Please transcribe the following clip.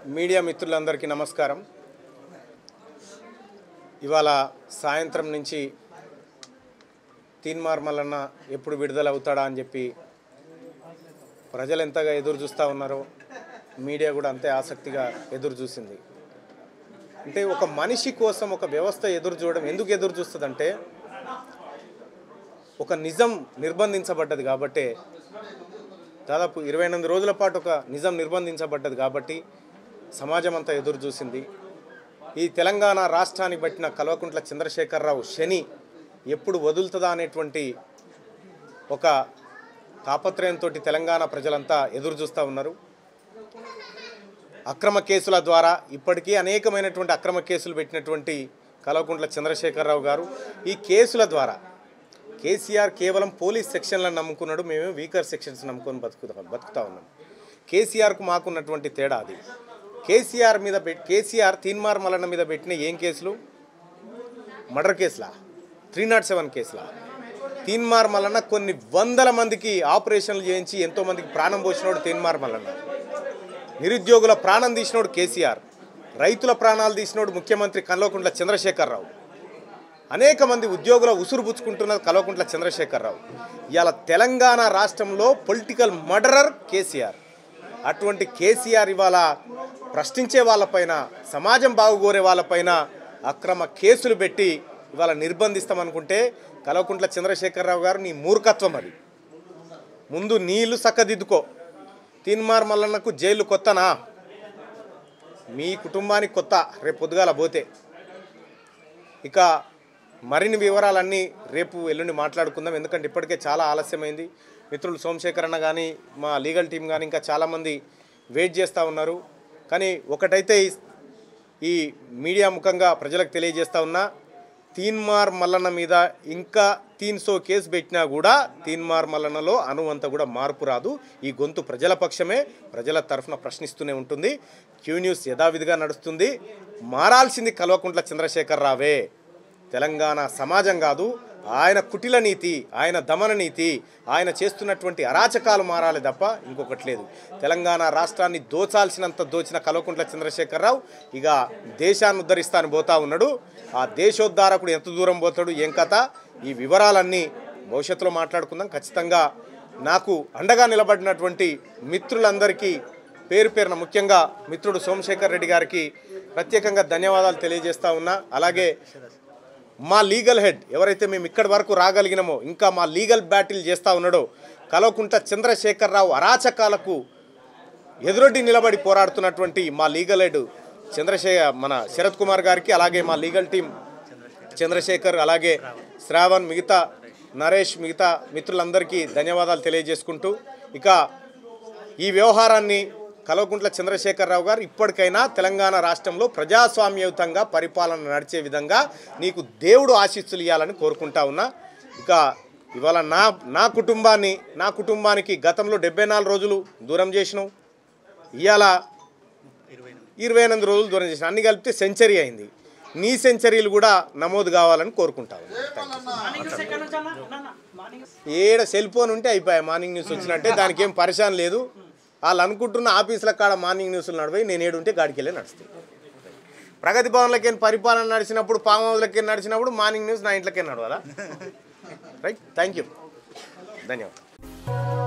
media మిత్రులందరికీ నమస్కారం ఇవాళ సాయంత్రం నుంచి తీన్మార్ మల్లన్న ఎప్పుడు విడుదల అవుతాడా అని చెప్పి ప్రజలు ఎంతగా ఎదురు చూస్తూ ఉన్నారో మీడియా కూడా అంతే ఆసక్తిగా ఎదురు చూసింది అంటే ఒక మనిషి కోసం ఒక వ్యవస్థ ఎదురు చూడడం ఎందుకు ఎదురు చూస్తుందంటే ఒక నిజం నిర్బంధించబడ్డది కాబట్టే దాదాపు ఇరవై ఎనిమిది రోజుల పాటు ఒక నిజం నిర్బంధించబడ్డది కాబట్టి సమాజం అంతా ఎదురు చూసింది ఈ తెలంగాణ రాష్ట్రానికి పట్టిన కల్వకుంట్ల చంద్రశేఖరరావు శని ఎప్పుడు వదులుతుందా అనేటువంటి ఒక తాపత్రయంతో తెలంగాణ ప్రజలంతా ఎదురు చూస్తూ ఉన్నారు అక్రమ కేసుల ద్వారా ఇప్పటికీ అనేకమైనటువంటి అక్రమ కేసులు పెట్టినటువంటి కల్వకుంట్ల చంద్రశేఖరరావు గారు ఈ కేసుల ద్వారా కేసీఆర్ కేవలం పోలీస్ సెక్షన్లను నమ్ముకున్నాడు మేము వీకర్ సెక్షన్స్ నమ్ముకొని బతుకుతా బతుకుతా ఉన్నాం కేసీఆర్కు మాకున్నటువంటి తేడా అది కేసీఆర్ మీద పెట్ కేసీఆర్ తీన్మార్ మల్లన్న మీద పెట్టిన ఏం కేసులు మర్డర్ కేసులా త్రీ నాట్ సెవెన్ కేసులా తీన్మార్ మల్లన్న కొన్ని వందల మందికి ఆపరేషన్లు చేయించి ఎంతో మందికి ప్రాణం పోసినోడు తీన్మార్ మల్లన్న నిరుద్యోగుల ప్రాణం తీసినోడు కేసీఆర్ రైతుల ప్రాణాలు తీసినోడు ముఖ్యమంత్రి కల్వకుంట్ల చంద్రశేఖరరావు అనేక మంది ఉద్యోగుల ఉసురు పుచ్చుకుంటున్న కల్వకుంట్ల చంద్రశేఖరరావు ఇవాళ తెలంగాణ రాష్ట్రంలో పొలిటికల్ మర్డరర్ కేసీఆర్ అటువంటి కేసీఆర్ ఇవాళ ప్రశ్నించే వాళ్ళపైన సమాజం బాగుకోరే వాళ్ళపైన అక్రమ కేసులు పెట్టి ఇవాళ నిర్బంధిస్తామనుకుంటే కల్వకుంట్ల చంద్రశేఖరరావు గారు నీ మూర్ఖత్వం అది ముందు నీళ్లు చక్కదిద్దుకో తీన్మార్ మల్లన్నకు జైలు కొత్తనా మీ కుటుంబానికి కొత్త రేపు పొద్దుగాల పోతే ఇక మరిన్ని వివరాలన్నీ రేపు ఎల్లుండి మాట్లాడుకుందాం ఎందుకంటే ఇప్పటికే చాలా ఆలస్యమైంది మిత్రులు సోమశేఖర్ అన్న కానీ మా లీగల్ టీం కానీ ఇంకా చాలామంది వెయిట్ చేస్తూ ఉన్నారు కానీ ఒకటైతే ఈ- ఈ మీడియా ముఖంగా ప్రజలకు తెలియజేస్తా ఉన్నా తీన్మార్ మల్లన్న మీద ఇంకా తీన్ సో కేసు పెట్టినా కూడా తీన్మార్ మల్లన్నలో అనువంత కూడా మార్పు రాదు ఈ గొంతు ప్రజల పక్షమే ప్రజల తరఫున ప్రశ్నిస్తూనే ఉంటుంది క్యూ న్యూస్ యథావిధిగా నడుస్తుంది మారాల్సింది కల్వకుంట్ల చంద్రశేఖర్ రావే తెలంగాణ సమాజం కాదు ఆయన కుటిల నీతి ఆయన దమన నీతి ఆయన చేస్తున్నటువంటి అరాచకాలు మారాలి తప్ప ఇంకొకటి లేదు తెలంగాణ రాష్ట్రాన్ని దోచాల్సినంత దోచిన కల్వకుంట్ల చంద్రశేఖరరావు ఇక దేశాన్ని ఉద్ధరిస్తాను పోతా ఉన్నాడు ఆ దేశోద్ధారకుడు ఎంత దూరం పోతాడు ఏం కథ ఈ వివరాలన్నీ భవిష్యత్తులో మాట్లాడుకుందాం ఖచ్చితంగా నాకు అండగా నిలబడినటువంటి మిత్రులందరికీ పేరు పేరున ముఖ్యంగా మిత్రుడు సోమశేఖర్ రెడ్డి గారికి ప్రత్యేకంగా ధన్యవాదాలు తెలియజేస్తా ఉన్నా అలాగే మా లీగల్ హెడ్ ఎవరైతే మేము ఇక్కడి వరకు రాగలిగినామో ఇంకా మా లీగల్ బ్యాటిల్ చేస్తూ ఉన్నాడో కలవకుంట చంద్రశేఖరరావు అరాచకాలకు ఎదురొడ్డి నిలబడి పోరాడుతున్నటువంటి మా లీగల్ హెడ్ చంద్రశేఖర్ మన శరత్ కుమార్ గారికి అలాగే మా లీగల్ టీం చంద్రశేఖర్ అలాగే శ్రావణ్ మిగతా నరేష్ మిగతా మిత్రులందరికీ ధన్యవాదాలు తెలియజేసుకుంటూ ఇక ఈ వ్యవహారాన్ని కల్వకుంట్ల చంద్రశేఖరరావు గారు ఇప్పటికైనా తెలంగాణ రాష్ట్రంలో ప్రజాస్వామ్యయుతంగా పరిపాలన నడిచే విధంగా నీకు దేవుడు ఆశీస్సులు ఇవ్వాలని కోరుకుంటా ఉన్నా ఇక ఇవాళ నా నా కుటుంబాన్ని నా కుటుంబానికి గతంలో డెబ్బై నాలుగు రోజులు దూరం చేసినావు ఇవాళ ఇరవై ఎనిమిది రోజులు దూరం చేసిన అన్ని కలిపితే సెంచరీ అయింది నీ సెంచరీలు కూడా నమోదు కావాలని కోరుకుంటా ఉన్నా ఏడ సెల్ ఫోన్ ఉంటే అయిపోయాయి మార్నింగ్ న్యూస్ వచ్చినట్టే దానికి ఏం పరిశాన్ లేదు వాళ్ళు అనుకుంటున్న ఆఫీసుల కాడ మార్నింగ్ న్యూస్లు నడిపోయి నేను ఏడుంటే గాడికి వెళ్ళి నడుస్తాను ప్రగతి భవన్లకి పరిపాలన నడిచినప్పుడు ఫామ్ హౌస్లకి నడిచినప్పుడు మార్నింగ్ న్యూస్ నా ఇంట్లోకే నడవాలా రైట్ థ్యాంక్ యూ ధన్యవాదాలు